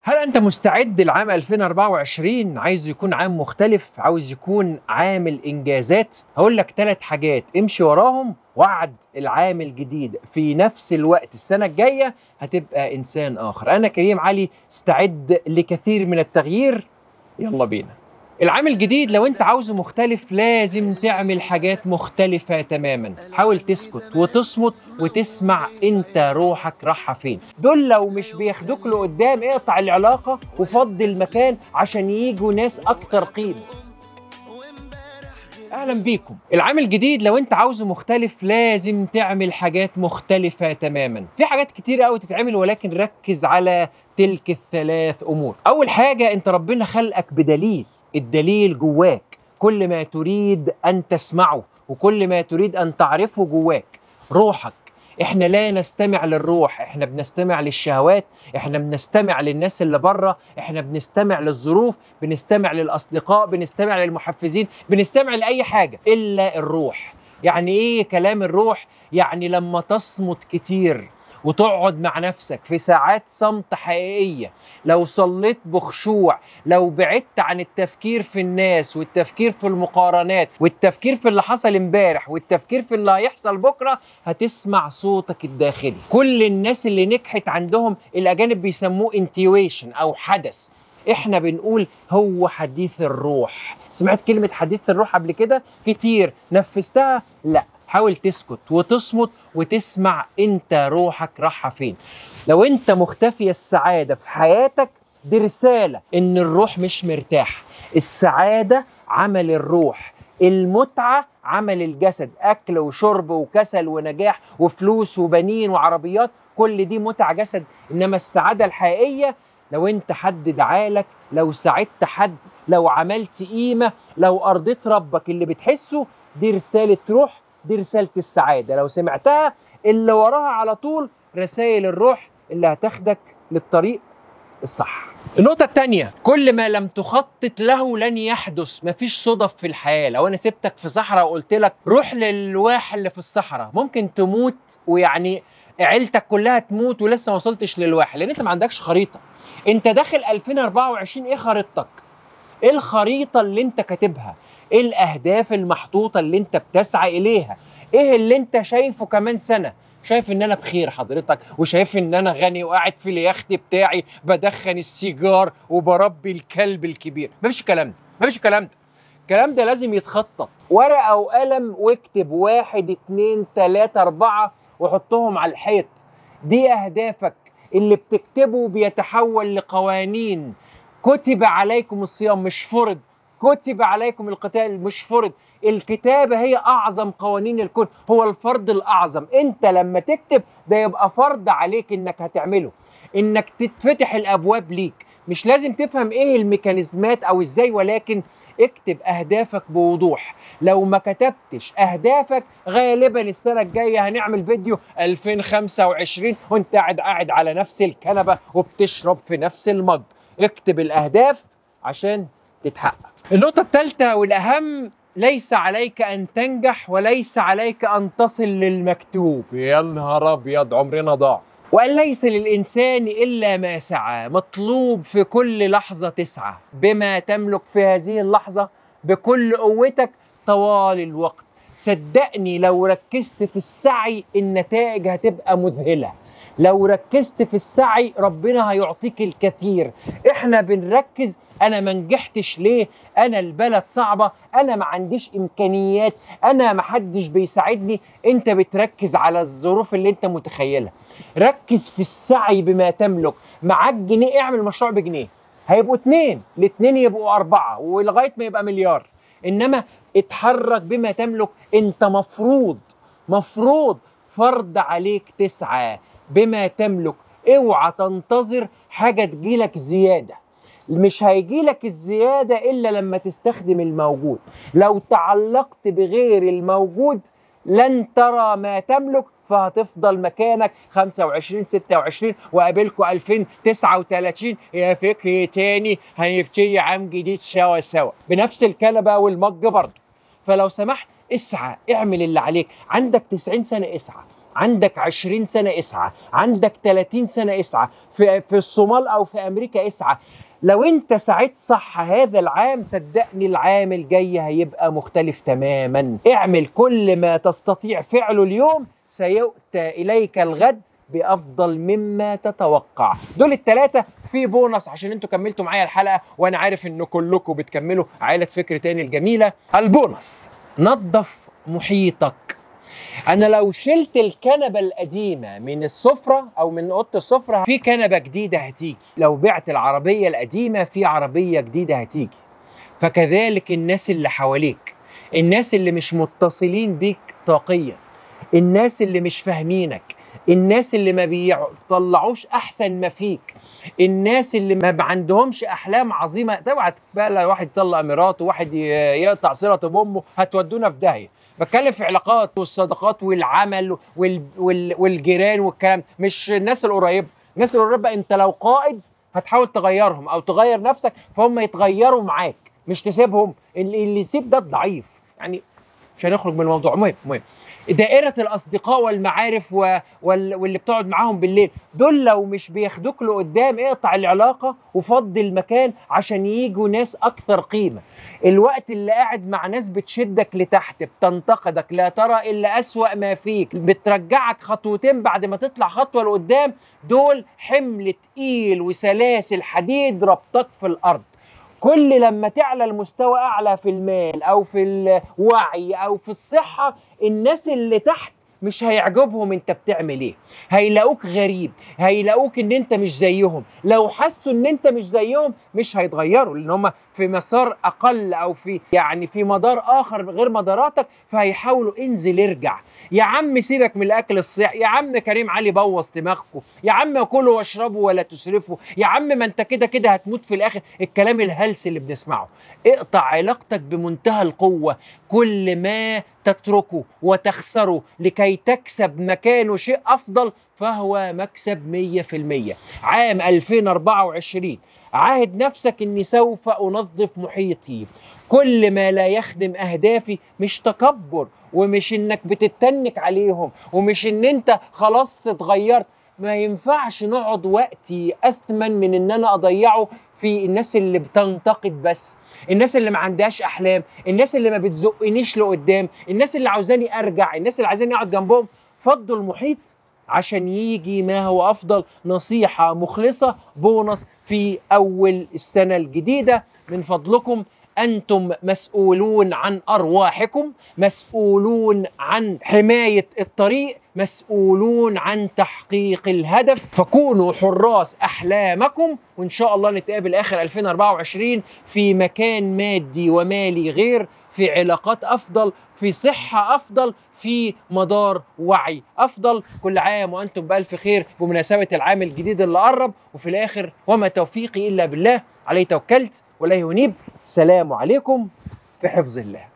هل انت مستعد لعام 2024 عايز يكون عام مختلف عاوز يكون عامل انجازات هقول لك ثلاث حاجات امشي وراهم وعد العام الجديد في نفس الوقت السنة الجاية هتبقى إنسان آخر أنا كريم علي استعد لكثير من التغيير يلا بينا العام الجديد لو انت عاوزه مختلف لازم تعمل حاجات مختلفة تماما حاول تسكت وتصمت وتسمع انت روحك رايحة فين دول لو مش بياخدوك لقدام اقطع العلاقة وفضي المكان عشان يجوا ناس اكتر قيمة اهلا بيكم العام الجديد لو انت عاوزه مختلف لازم تعمل حاجات مختلفة تماما في حاجات كتير قوي تتعمل ولكن ركز على تلك الثلاث امور اول حاجة انت ربنا خلقك بدليل الدليل جواك كل ما تريد ان تسمعه وكل ما تريد ان تعرفه جواك روحك احنا لا نستمع للروح احنا بنستمع للشهوات احنا بنستمع للناس اللي بره احنا بنستمع للظروف بنستمع للاصدقاء بنستمع للمحفزين بنستمع لاي حاجه الا الروح يعني ايه كلام الروح يعني لما تصمت كتير وتقعد مع نفسك في ساعات صمت حقيقية لو صليت بخشوع لو بعدت عن التفكير في الناس والتفكير في المقارنات والتفكير في اللي حصل امبارح والتفكير في اللي هيحصل بكرة هتسمع صوتك الداخلي كل الناس اللي نجحت عندهم الأجانب بيسموه انتويشن أو حدث احنا بنقول هو حديث الروح سمعت كلمة حديث الروح قبل كده كتير نفذتها لا حاول تسكت وتصمت وتسمع انت روحك رايحه فين لو انت مختفي السعاده في حياتك دي رساله ان الروح مش مرتاح السعاده عمل الروح المتعه عمل الجسد اكل وشرب وكسل ونجاح وفلوس وبنين وعربيات كل دي متع جسد انما السعاده الحقيقيه لو انت حد دعالك لو ساعدت حد لو عملت قيمه لو ارضيت ربك اللي بتحسه دي رساله روح دي رسالة السعادة لو سمعتها اللي وراها على طول رسائل الروح اللي هتاخدك للطريق الصح النقطة الثانية كل ما لم تخطط له لن يحدث مفيش صدف في الحياة لو أنا سبتك في صحراء وقلت لك روح للواحة اللي في الصحراء ممكن تموت ويعني عيلتك كلها تموت ولسه ما وصلتش للواحة لأن أنت ما عندكش خريطة أنت داخل 2024 إيه خريطتك؟ إيه الخريطة اللي أنت كاتبها؟ ايه الاهداف المحطوطه اللي انت بتسعى اليها ايه اللي انت شايفه كمان سنه شايف ان انا بخير حضرتك وشايف ان انا غني وقاعد في اليخت بتاعي بدخن السيجار وبربي الكلب الكبير مفيش الكلام ده مفيش الكلام ده الكلام ده لازم يتخطط ورقه وقلم واكتب واحد اتنين تلاته اربعه وحطهم على الحيط دي اهدافك اللي بتكتبه بيتحول لقوانين كتب عليكم الصيام مش فرض كتب عليكم القتال مش فرض الكتابة هي أعظم قوانين الكون هو الفرض الأعظم أنت لما تكتب ده يبقى فرض عليك إنك هتعمله إنك تتفتح الأبواب ليك مش لازم تفهم إيه الميكانيزمات أو إزاي ولكن اكتب أهدافك بوضوح لو ما كتبتش أهدافك غالبا السنة الجاية هنعمل فيديو 2025 وانت قاعد قاعد على نفس الكنبة وبتشرب في نفس المج اكتب الأهداف عشان تتحقق النقطة الثالثة والأهم ليس عليك أن تنجح وليس عليك أن تصل للمكتوب يا نهار أبيض عمرنا ضاع وأن ليس للإنسان إلا ما سعى مطلوب في كل لحظة تسعى بما تملك في هذه اللحظة بكل قوتك طوال الوقت صدقني لو ركزت في السعي النتائج هتبقى مذهلة لو ركزت في السعي ربنا هيعطيك الكثير احنا بنركز انا ما نجحتش ليه انا البلد صعبه انا ما عنديش امكانيات انا ما حدش بيساعدني انت بتركز على الظروف اللي انت متخيلها ركز في السعي بما تملك معاك جنيه اعمل مشروع بجنيه هيبقوا اتنين الاتنين يبقوا اربعه ولغايه ما يبقى مليار انما اتحرك بما تملك انت مفروض مفروض فرض عليك تسعى بما تملك اوعى تنتظر حاجه تجيلك زياده مش هيجيلك الزياده الا لما تستخدم الموجود لو تعلقت بغير الموجود لن ترى ما تملك فهتفضل مكانك 25 26 وقابلكم 2039 يا فكر تاني هنبتدي عام جديد سوا سوا بنفس الكنبه والمج برضه فلو سمحت اسعى اعمل اللي عليك عندك 90 سنه اسعى عندك 20 سنه اسعى عندك 30 سنه اسعى في في الصومال او في امريكا اسعى لو انت سعيت صح هذا العام صدقني العام الجاي هيبقى مختلف تماما اعمل كل ما تستطيع فعله اليوم سيؤتى اليك الغد بافضل مما تتوقع دول الثلاثه في بونص عشان انتوا كملتوا معايا الحلقه وانا عارف ان كلكم بتكملوا عائله فكر تاني الجميله البونص نظف محيطك انا لو شلت الكنبه القديمه من السفره او من اوضه السفره في كنبه جديده هتيجي لو بعت العربيه القديمه في عربيه جديده هتيجي فكذلك الناس اللي حواليك الناس اللي مش متصلين بيك طاقيا الناس اللي مش فاهمينك الناس اللي ما بيطلعوش احسن ما فيك الناس اللي ما عندهمش احلام عظيمه اوعى بقى واحد يطلق مراته وواحد يقطع صله بامه هتودونا في داهيه بتكلم في علاقات والصداقات والعمل وال... وال... والجيران والكلام مش الناس القريبه الناس القريبه انت لو قائد هتحاول تغيرهم او تغير نفسك فهم يتغيروا معاك مش تسيبهم اللي, اللي يسيب ده الضعيف يعني مش هنخرج من الموضوع مهم مهم دائرة الأصدقاء والمعارف و... وال... واللي بتقعد معاهم بالليل دول لو مش بياخدوك لقدام اقطع العلاقة وفضي المكان عشان يجوا ناس أكثر قيمة الوقت اللي قاعد مع ناس بتشدك لتحت بتنتقدك لا ترى إلا أسوأ ما فيك بترجعك خطوتين بعد ما تطلع خطوة لقدام دول حمل تقيل وسلاسل حديد ربطك في الأرض كل لما تعلى المستوى اعلى في المال او في الوعي او في الصحه الناس اللي تحت مش هيعجبهم انت بتعمل ايه هيلاقوك غريب هيلاقوك ان انت مش زيهم لو حسوا ان انت مش زيهم مش هيتغيروا لان هم في مسار اقل او في يعني في مدار اخر غير مداراتك فهيحاولوا انزل ارجع يا عم سيبك من الاكل الصحي يا عم كريم علي بوظ دماغكم يا عم كلوا واشربوا ولا تسرفوا يا عم ما انت كده كده هتموت في الاخر الكلام الهلس اللي بنسمعه اقطع علاقتك بمنتهى القوه كل ما تتركه وتخسره لكي تكسب مكانه شيء افضل فهو مكسب 100% عام 2024 عاهد نفسك اني سوف انظف محيطي كل ما لا يخدم اهدافي مش تكبر ومش انك بتتنك عليهم ومش ان انت خلاص اتغيرت ما ينفعش نقعد وقتي اثمن من ان انا اضيعه في الناس اللي بتنتقد بس الناس اللي ما عندهاش احلام الناس اللي ما بتزقنيش لقدام الناس اللي عاوزاني ارجع الناس اللي عايزاني اقعد جنبهم فضوا المحيط عشان يجي ما هو افضل نصيحه مخلصه بونص في اول السنه الجديده من فضلكم انتم مسؤولون عن ارواحكم مسؤولون عن حمايه الطريق مسؤولون عن تحقيق الهدف فكونوا حراس احلامكم وان شاء الله نتقابل اخر 2024 في مكان مادي ومالي غير في علاقات افضل في صحه افضل في مدار وعي افضل كل عام وانتم بالف خير بمناسبه العام الجديد اللي قرب وفي الاخر وما توفيقي الا بالله عليه توكلت واليه ينيب سلام عليكم في حفظ الله